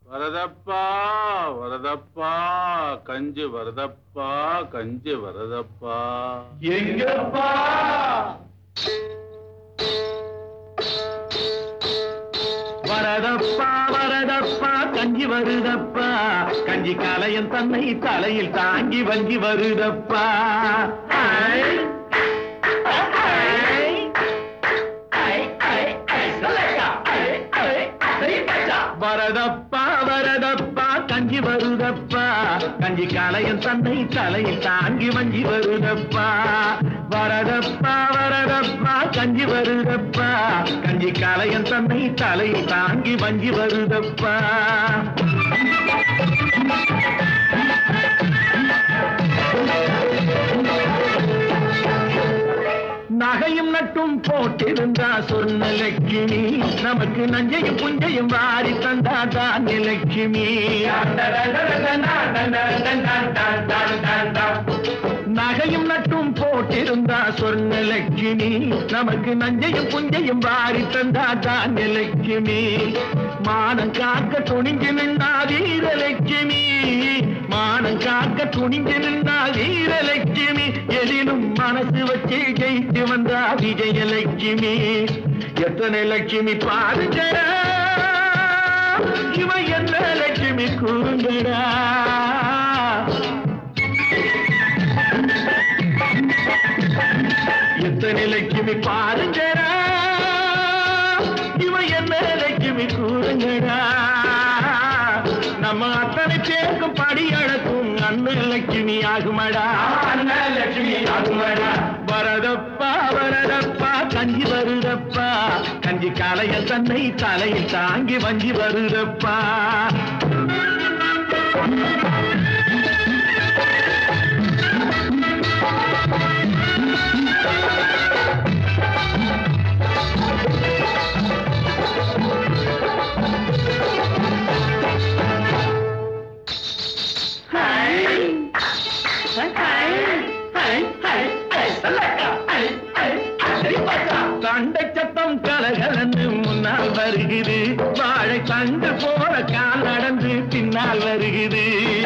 வரதப்பா வரதப்பா கஞ்சி வரதப்பா கஞ்சி வரதப்பா எங்கப்பா வரதப்பா வரதப்பா கஞ்சி வருதப்பா கஞ்சி கலையன் தன்னை தலையில் தாங்கி வஞ்சி வருதப்பா ஐ, ஐ, ஐ, ஐ, ஐ, சொல்லக்கா. ஐ, ஐ, ஐ, மச்சா. வரதப்பா வரதப்பா கஞ்சி வருதப்பா கஞ்சி கலையன் தன்னை தலையில் தாங்கி வஞ்சி வருதப்பா வரதப்பா வரதப்பா கஞ்சி வருதப்பா கஞ்சி கலையன் தன்னை தலையில் தாங்கி வஞ்சி வருதப்பா நகையும் நட்டும் போட்டிருந்தா சொன்ன லட்சுமி நமக்கு நஞ்சையும் புஞ்சையும் வாரி தந்தா தான் லட்சுமி நகையும் நட்டும் போட்டிருந்தா சொன்ன லட்சுமி நமக்கு நஞ்சையும் புஞ்சையும் வாரி தந்தா தான் லட்சுமி மானம் காக்க துணிஞ்சு நின்றா வீரலட்சுமி மானம் காக்க துணிஞ்சு நின்றா வீரலட்சுமி எதிலும் மனசு வச்சு ஜெயித்து வந்தா விஜயலட்சுமி எத்தனை லட்சுமி பாருங்கடா இவன் என்ன லட்சுமி கூறுங்கடா எத்தனை லட்சுமி பாருங்கடா இவன் என்ன லட்சுமி கூறுங்கடா நம்ம அத்தனை பேருக்கும் படி அழக்கும் அண்ணன் லட்சுமி ஆகுமடா அண்ணன் லட்சுமி ஆகுமடா வரதப்பா வரதப்பா கஞ்சி வருதப்பா கஞ்சி கலைய தன்னை தலையில் தாங்கி வஞ்சி வருதப்பா தண்டை சத்தம் கலகலந்து முன்னால் வருகிறது வாழை தண்டு போல கால் நடந்து பின்னால் வருகிறது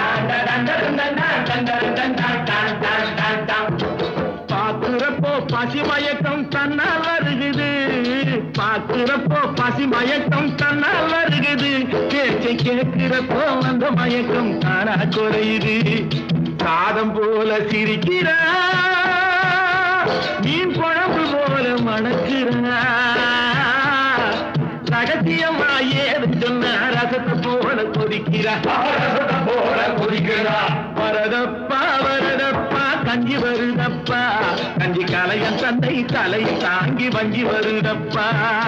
பாக்குறப்போ பசிமயக்கம் தன்னால் வருகிறது பாக்குறப்போ பசிமயக்கம் தன்னால் வருகிறது பேச்சை கேட்கிறப்போ அந்த மயக்கம் தானா குறையுது சாதம் போல சிரிக்கிறா மீன் குழம்பு போல மணக்கிறா ரகசியமா ஏது சொன்ன ரசத்தை போல கொதிக்கிறா ரசத்தை போல கொதிக்கிறா வரதப்பா வரதப்பா கஞ்சி வருதப்பா கஞ்சி கலையன் தந்தை தலை தாங்கி வஞ்சி வருதப்பா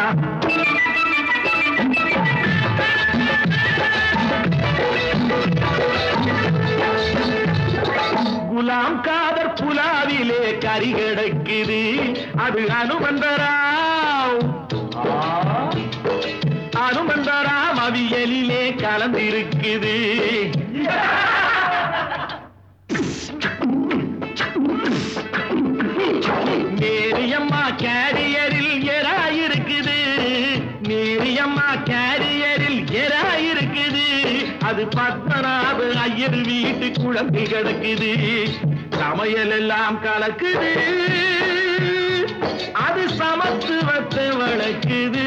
குலாம் காதர் புலாவிலே கறி கிடக்குது அது அனுமந்தராவ் அனுமந்தராம் அவியலிலே கலந்திருக்குது நேரியம்மா கேரியரில் எரா இருக்குது நேரியம்மா கேரியரில் எரா இருக்குது அது பத்மநாப ஐயர் வீட்டு குழம்பு கிடக்குது சமையல் எல்லாம் கலக்குது அது சமத்துவத்தை வளர்க்குது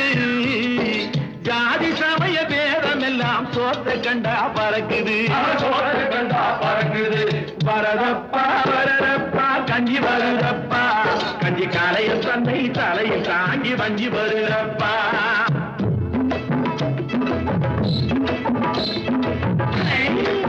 ஜாதி சமய பேதம் எல்லாம் சோத்த கண்டா பறக்குது கண்டா பறக்குது வரதப்பா வரதப்பா கஞ்சி வருதப்பா கஞ்சி காலையில் தந்தை தலையில் தாங்கி வஞ்சி வருதப்பா ஐ